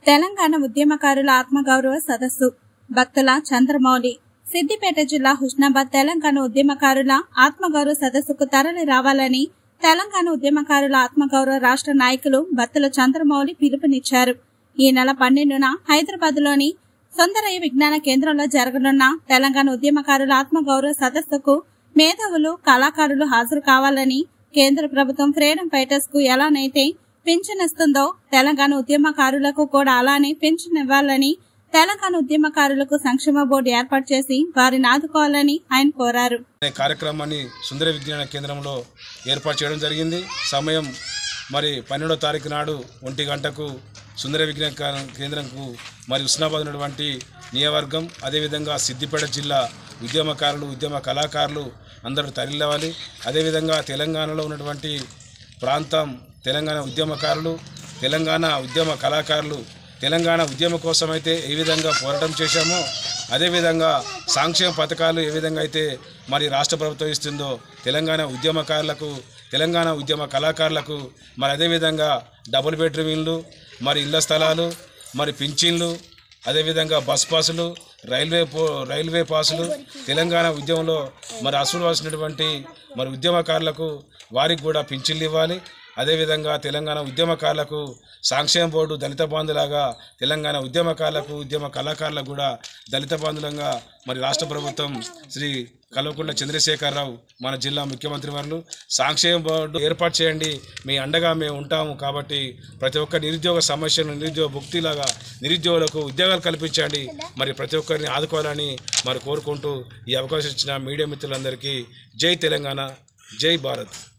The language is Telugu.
తెలంగాణ ఉద్యమకారుల ఆత్మగౌరవ సదస్సు భక్తుల చంద్రమౌళి సిద్దిపేట జిల్లా హుస్నాబాద్ తెలంగాణ ఉద్యమకారుల ఆత్మగౌరవ సదస్సుకు తరలి రావాలని తెలంగాణ ఉద్యమకారుల ఆత్మగౌరవ రాష్ట్ర నాయకులు బత్తుల చంద్రమౌళి పిలుపునిచ్చారు ఈ నెల పన్నెండున హైదరాబాద్ లోని సుందరయ్య విజ్ఞాన కేంద్రంలో జరగనున్న తెలంగాణ ఉద్యమకారుల ఆత్మగౌరవ సదస్సుకు మేధావులు కళాకారులు హాజరు కావాలని కేంద్ర ప్రభుత్వం ఫ్రీడమ్ ఫైటర్స్ కు ఎలానైతే పింఛన్ ఇస్తుందో తెలంగాణ ఉద్యమకారులకు కూడా అలానే పింఛన్ ఇవ్వాలని తెలంగాణ ఉద్యమకారులకు సంక్షేమ బోర్డు ఏర్పాటు చేసి వారిని ఆదుకోవాలని ఆయన కోరారు అనే కార్యక్రమాన్ని సుందర విజ్ఞాన కేంద్రంలో ఏర్పాటు చేయడం జరిగింది సమయం మరి పన్నెండో తారీఖు నాడు ఒంటి గంటకు సుందర విజ్ఞాన కా- కేంద్రంకు మరి ఉస్నాబాద్ ఉన్నటువంటి నియోజకవర్గం అదేవిధంగా సిద్దిపేట జిల్లా ఉద్యమకారులు ఉద్యమ కళాకారులు అందరూ తరలివ్వాలి అదేవిధంగా తెలంగాణలో ఉన్నటువంటి ప్రాంతం తెలంగాణ ఉద్యమకారులు తెలంగాణ ఉద్యమ కళాకారులు తెలంగాణ ఉద్యమం కోసం అయితే ఏ విధంగా పోరాటం చేశామో అదేవిధంగా సంక్షేమ పథకాలు ఏ విధంగా అయితే మరి రాష్ట్ర ప్రభుత్వం ఇస్తుందో తెలంగాణ ఉద్యమకారులకు తెలంగాణ ఉద్యమ కళాకారులకు మరి అదేవిధంగా డబుల్ బెడ్రూమ్ ఇళ్ళు మరి ఇళ్ల స్థలాలు మరి పింఛన్లు అదేవిధంగా బస్ పాసులు రైల్వే పో రైల్వే పాసులు తెలంగాణ ఉద్యమంలో మరి అసూలవలసినటువంటి మరి ఉద్యమకారులకు వారికి కూడా పింఛన్లు ఇవ్వాలి అదేవిధంగా తెలంగాణ ఉద్యమకారులకు సంక్షేమ బోర్డు దళిత బంధులాగా తెలంగాణ ఉద్యమకారులకు ఉద్యమ కళాకారులకు కూడా దళిత బంధులంగా మరి రాష్ట్ర ప్రభుత్వం శ్రీ కల్వకుంట్ల చంద్రశేఖరరావు మన జిల్లా ముఖ్యమంత్రి వారు సంక్షేమ బోర్డు ఏర్పాటు చేయండి మీ అండగా మేము ఉంటాము కాబట్టి ప్రతి ఒక్క నిరుద్యోగ సమస్యను నిరుద్యోగ భుక్తిలాగా నిరుద్యోగులకు ఉద్యోగాలు కల్పించండి మరి ప్రతి ఒక్కరిని ఆదుకోవాలని మరి కోరుకుంటూ ఈ అవకాశం ఇచ్చిన మీడియా మిత్రులందరికీ జై తెలంగాణ జై భారత్